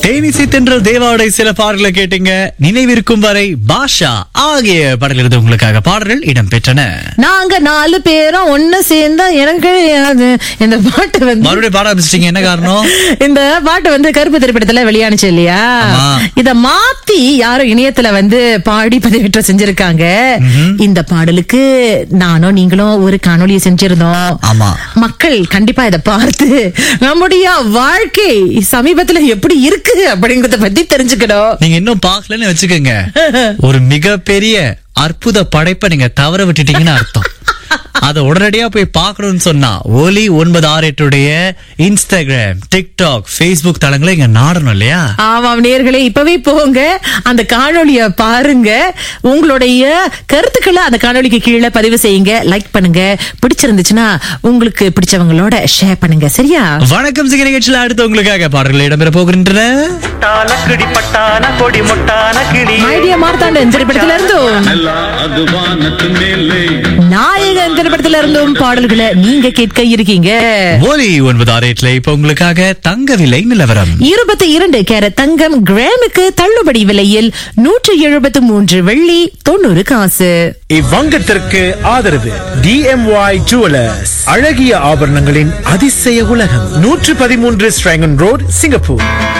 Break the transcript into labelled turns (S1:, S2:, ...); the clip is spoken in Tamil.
S1: தேனிசை தென்றல் தேவாவுடைய சில பாடல்களை கேட்டீங்க நினைவிருக்கும் வரை பாஷா ஆகிய பாடல்கள் உங்களுக்காக பாடல்கள் இடம்பெற்றன
S2: நாங்க நாலு பேரும் ஒண்ணு சேர்ந்தா எனக்கு அது இந்த பாட்டு வந்து
S1: மறுபடியும் பாட ஆரம்பிச்சிட்டீங்க என்ன காரணம்
S2: இந்த பாட்டு வந்து கருப்பு திரைப்படத்துல வெளியானுச்சு இல்லையா
S1: ஆமா.
S2: இத மாத்தி யாரும் இணையத்துல வந்து பாடி பதிவேற்றம் செஞ்சிருக்காங்க இந்த பாடலுக்கு நானும் நீங்களும் ஒரு காணொளியை செஞ்சிருந்தோம்
S1: ஆமா.
S2: மக்கள் கண்டிப்பா இத பார்த்து நம்முடைய வாழ்க்கை சமீபத்துல எப்படி இருக்கு அப்படிங்கறத பத்தி தெரிஞ்சுக்கணும்
S1: நீங்க இன்னும் பாக்கலன்னு வச்சுக்கோங்க ஒரு மிகப்பெரிய அற்புத படைப்பை நீங்க தவற விட்டுட்டீங்கன்னு அர்த்தம் அத உடனடியா போய் பார்க்கணும்னு சொன்னா ஒலி ஒன்பது ஆறு எட்டுடைய இன்ஸ்டாகிராம் டிக்டாக் Facebook தளங்களை இங்க நாடணும் இல்லையா
S2: ஆமாம் நேர்களே இப்பவே போங்க அந்த காணொளிய பாருங்க உங்களுடைய கருத்துக்களை அந்த காணொளிக்கு கீழே பதிவு செய்யுங்க லைக் பண்ணுங்க பிடிச்சிருந்துச்சுன்னா உங்களுக்கு பிடிச்சவங்களோட ஷேர் பண்ணுங்க சரியா
S1: வணக்கம் சிங்க நிகழ்ச்சியில் அடுத்து உங்களுக்காக பாடல்கள் இடம்பெற போகின்றன
S3: தாளக்கிடி பட்டான கொடி முட்டான கிளி
S2: மைடியா மார்த்தாண்டன் திரைப்படத்துல இருந்தும்
S4: அது வானத்து மேலே
S2: நாயகன் திரைப்படத்துல இருந்தும் பாடல்களை நீங்க கேட்க இருக்கீங்க
S1: ஒலி ஒன்பது ஆறு எட்டுல இப்ப உங்களுக்காக தங்க விலை நிலவரம்
S2: இருபத்தி இரண்டு கேரட் தங்கம் கிராமுக்கு தள்ளுபடி விலையில் நூற்றி எழுபத்து மூன்று வெள்ளி தொண்ணூறு காசு
S5: இவ்வங்கத்திற்கு ஆதரவு டிஎம்ஒய் ஜுவலர்ஸ் அழகிய ஆபரணங்களின் அதிசய உலகம் நூற்று பதிமூன்று ஸ்ட்ராங்கன் ரோட் சிங்கப்பூர்